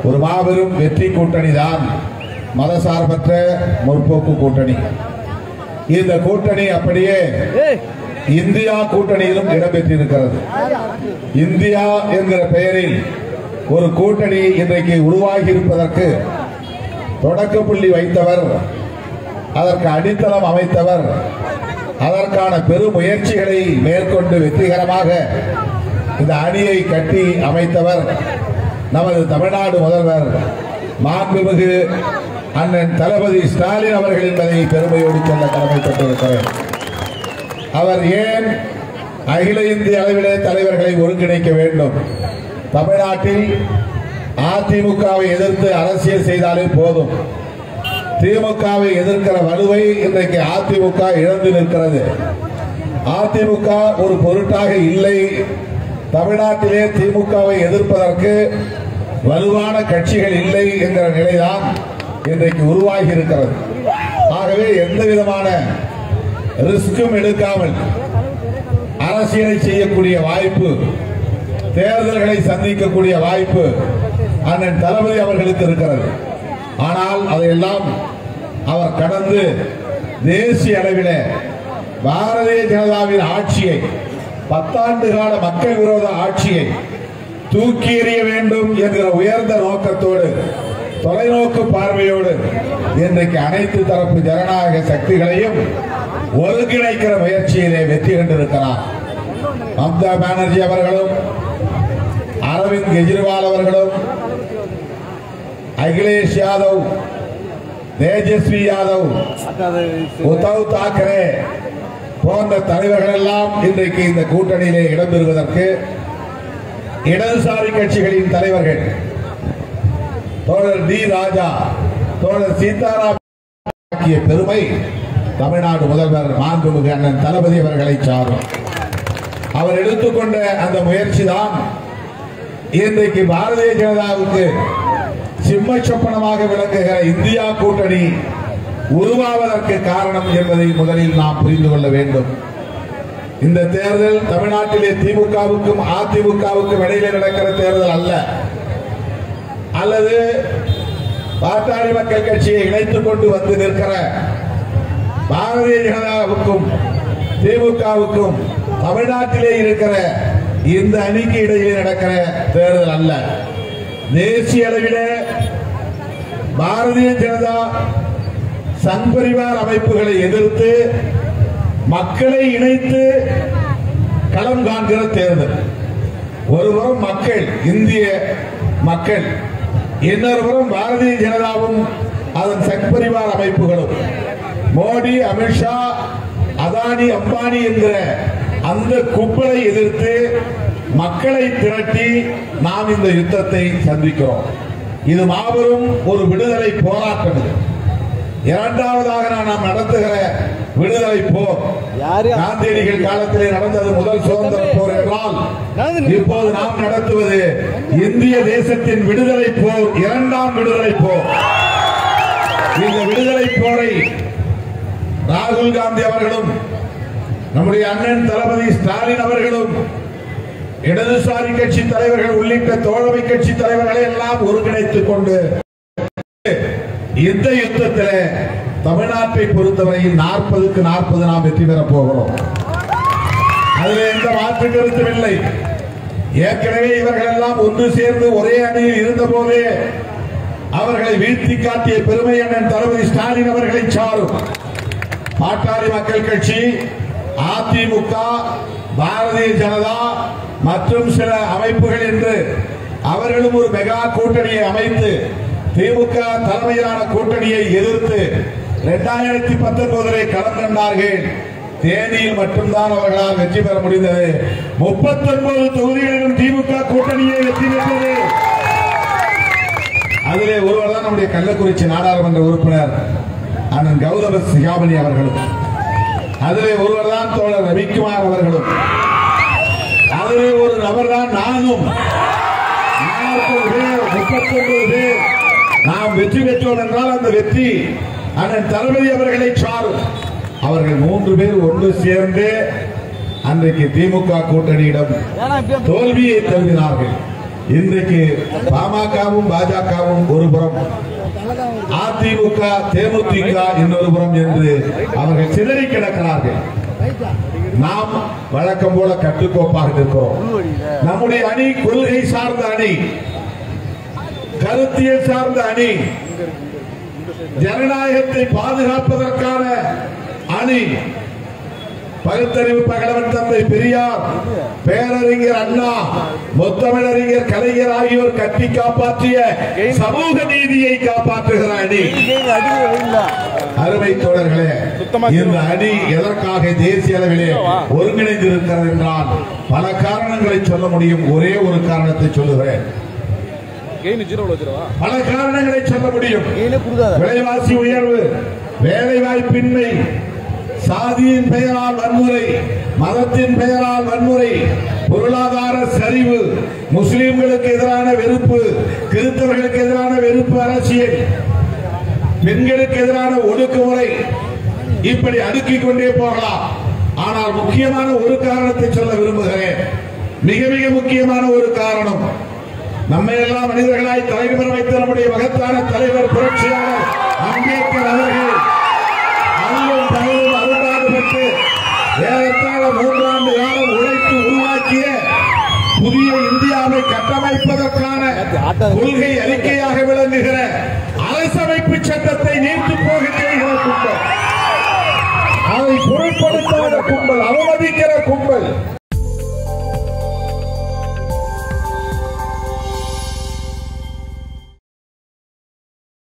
ஒரு மாபெரும் வெற்றி கூட்டணி தான் மதசார்பற்ற முற்போக்கு கூட்டணி இந்த கூட்டணி அப்படியே இந்தியா கூட்டணியிலும் இடம்பெற்றிருக்கிறது இந்தியா என்கிற பெயரில் ஒரு கூட்டணி இன்றைக்கு உருவாகி இருப்பதற்கு தொடக்க புள்ளி வைத்தவர் அதற்கு அடித்தளம் அமைத்தவர் அதற்கான பெரும் முயற்சிகளை மேற்கொண்டு வெற்றிகரமாக இந்த அணியை கட்டி அமைத்தவர் நமது தமிழ்நாடு முதல்வர் மாண்புமிகு அண்ணன் தளபதி ஸ்டாலின் அவர்கள் என்பதை பெருமையோடு சொல்ல கடமைப்பட்டிருக்கிறேன் அவர் ஏன் அகில இந்திய அளவிலே தலைவர்களை ஒருங்கிணைக்க வேண்டும் தமிழ்நாட்டில் அதிமுகவை எதிர்த்து அரசியல் செய்தாலே போதும் திமுகவை எதிர்க்கிற வலுவை இன்றைக்கு அதிமுக இழந்து நிற்கிறது அதிமுக ஒரு பொருட்டாக இல்லை தமிழ்நாட்டிலே திமுகவை எதிர்ப்பதற்கு வலுவான கட்சிகள் இல்லை என்கிற நிலைதான் இன்றைக்கு உருவாகி இருக்கிறது ஆகவே எந்த விதமான ரிஸ்க்கும் எடுக்காமல் அரசியலை செய்யக்கூடிய வாய்ப்பு தேர்தல்களை சந்திக்கக்கூடிய வாய்ப்பு அண்ணன் தளபதி அவர்களுக்கு இருக்கிறது ஆனால் அதையெல்லாம் அவர் கடந்து தேசிய அளவில பாரதிய ஜனதாவின் ஆட்சியை பத்தாண்டு கால மக்கள் விரோத ஆட்சியை தூக்கி எறிய வேண்டும் என்கிற உயர்ந்த நோக்கத்தோடு தொலைநோக்கு பார்வையோடு இன்றைக்கு அனைத்து தரப்பு ஜனநாயக சக்திகளையும் ஒருங்கிணைக்கிற முயற்சியிலே வெற்றி கண்டிருக்கிறார் மம்தா பானர்ஜி அவர்களும் அரவிந்த் கெஜ்ரிவால் அவர்களும் அகிலேஷ் யாதவ் தேஜஸ்வி யாதவ் உத்தவ் தாக்கரே போன்ற தலைவர்கள் எல்லாம் இன்றைக்கு இந்த கூட்டணியிலே இடம்பெறுவதற்கு இடதுசாரி கட்சிகளின் தலைவர்கள் தோழர் டி ராஜா தோழர் சீதாராம் ஆக்கிய பெருமை தமிழ்நாடு முதல்வர் மாண்புமிகு அண்ணன் தளபதி அவர்களை சாரும் அவர் எடுத்துக்கொண்ட அந்த முயற்சி தான் இன்றைக்கு பாரதிய ஜனதாவுக்கு சிம்ம சொப்பனமாக விளங்குகிற இந்தியா கூட்டணி உருவாவதற்கு காரணம் என்பதை முதலில் நாம் புரிந்து கொள்ள வேண்டும் இந்த தேர்தல் தமிழ்நாட்டிலே திமுகவுக்கும் அதிமுகவுக்கும் இடையிலே நடக்கிற தேர்தல் அல்ல அல்லது பாட்டாளி மக்கள் கட்சியை இணைத்துக் கொண்டு வந்து நிற்கிற பாரதிய ஜனதாவுக்கும் திமுகவுக்கும் தமிழ்நாட்டிலே இருக்கிற இந்த அணிக்கு இடையே நடக்கிற தேர்தல் அல்ல தேசிய அளவிலே பாரதிய ஜனதா சங்பரிவார் அமைப்புகளை எதிர்த்து மக்களை இணைத்து களம் காண்கிற தேர்தல் ஒருபுறம் மக்கள் இந்திய மக்கள் இன்னொருபுறம் பாரதிய ஜனதாவும் அதன் சங்பரிவார் அமைப்புகளும் மோடி அமித்ஷா அதானி அம்பானி என்கிற அந்த கும்பலை எதிர்த்து மக்களை திரட்டி நாம் இந்த யுத்தத்தை சந்திக்கிறோம் இது மாபெரும் ஒரு விடுதலை போராட்டம் இது இரண்டாவதாக நாம் நடத்துகிற விடுதலை போர் யாரு? காந்தியடிகள் காலத்திலே நடந்தது முதல் சுதந்திர போர் என்றால் இப்போது நாம் நடத்துவது இந்திய தேசத்தின் விடுதலை போர் இரண்டாம் விடுதலை போர் இந்த விடுதலை போரை ராகுல் காந்தி அவர்களும் நம்முடைய அண்ணன் தளபதி ஸ்டாலின் அவர்களும் இடதுசாரி கட்சி தலைவர்கள் உள்ளிட்ட தோழமை கட்சி தலைவர்களை எல்லாம் ஒருங்கிணைத்துக் கொண்டு இந்த யுத்தத்தில் தமிழ்நாட்டை பொறுத்தவரையில் நாற்பதுக்கு நாற்பது நாம் வெற்றி பெறப் போகிறோம் அதில் எந்த மாற்று கருத்தும் இல்லை ஏற்கனவே இவர்கள் எல்லாம் ஒன்று சேர்ந்து ஒரே அணியில் இருந்த போதே அவர்களை வீழ்த்தி காட்டிய பெருமை அண்ணன் தளபதி ஸ்டாலின் அவர்களை சாரும் பாட்டாளி மக்கள் கட்சி அதிமுக பாரதிய ஜனதா மற்றும் சில அமைப்புகள் என்று அவர்களும் ஒரு மெகா கூட்டணியை அமைத்து திமுக தலைமையிலான கூட்டணியை எதிர்த்து இரண்டாயிரத்தி பத்தொன்பதிலே களம் கண்டார்கள் தேனியில் மட்டும்தான் அவர்களால் வெற்றி பெற முடிந்தது முப்பத்தொன்பது தொகுதிகளிலும் திமுக கூட்டணியை வெற்றி பெற்றது அதிலே ஒருவர் தான் நம்முடைய கள்ளக்குறிச்சி நாடாளுமன்ற உறுப்பினர் அண்ணன் கௌதம சிகாமணி அவர்களும் அதிலே ஒருவர் தான் தோழர் ரவிக்குமார் அவர்களும் அதிலே ஒரு நபர் தான் நானும் நாற்பது பேர் முப்பத்தொன்பது பேர் நாம் வெற்றி பெற்றோம் என்றால் அந்த வெற்றி அண்ணன் தளபதி அவர்களை சாரும் அவர்கள் மூன்று பேர் ஒன்று சேர்ந்து அன்றைக்கு திமுக கூட்டணியிடம் ஏன்னா இப்ப தோல்வியை தழுவினார்கள் இன்றைக்கு பாமகவும் பாஜகவும் ஒரு புறம் அதிமுக தேமுதிக இன்னொரு புறம் என்று அவர்கள் சிதறி கிடக்கிறார்கள் நாம் வழக்கம் போல கட்டுக்கோப்பாக இருக்கிறோம் நம்முடைய அணி கொள்கை சார்ந்த அணி கருத்தியல் சார்ந்த அணி ஜனநாயகத்தை பாதுகாப்பதற்கான அணி பகுத்தறிவு பகலவன் தந்தை பெரியார் பேரறிஞர் அண்ணா முத்தமிழறிஞர் கலைஞர் ஆகியோர் கட்டி காப்பாற்றிய சமூக நீதியை காப்பாற்றுகிற அணி அருமை தோழர்களே இந்த அணி எதற்காக தேசிய அளவிலே ஒருங்கிணைந்திருக்கிறது என்றால் பல காரணங்களை சொல்ல முடியும் ஒரே ஒரு காரணத்தை சொல்லுகிறேன் கெயின் ஜீரோல வச்சிருவா பல காரணங்களை சொல்ல முடியும் கெயினே கொடுக்காத விலைவாசி உயர்வு வேலை வாய்ப்பின்மை சாதியின் பெயரால் வன்முறை மதத்தின் பெயரால் வன்முறை பொருளாதார சரிவு முஸ்லிம்களுக்கு எதிரான வெறுப்பு கிறிஸ்தவர்களுக்கு எதிரான வெறுப்பு அரசியல் பெண்களுக்கு எதிரான ஒடுக்குமுறை இப்படி அடுக்கிக் கொண்டே போகலாம் ஆனால் முக்கியமான ஒரு காரணத்தை சொல்ல விரும்புகிறேன் மிக மிக முக்கியமான ஒரு காரணம் நம்மை எல்லாம் மனிதர்களாய் தலைவர் வைத்த நம்முடைய மகத்தான தலைவர் புரட்சியாளர் அம்பேத்கர் அவர்கள் அல்லும் பகலும் அருள்பாடுபட்டு ஏறத்தாழ மூன்றாண்டு காலம் உழைத்து உருவாக்கிய புதிய இந்தியாவை கட்டமைப்பதற்கான கொள்கை அறிக்கையாக விளங்குகிற அரசமைப்பு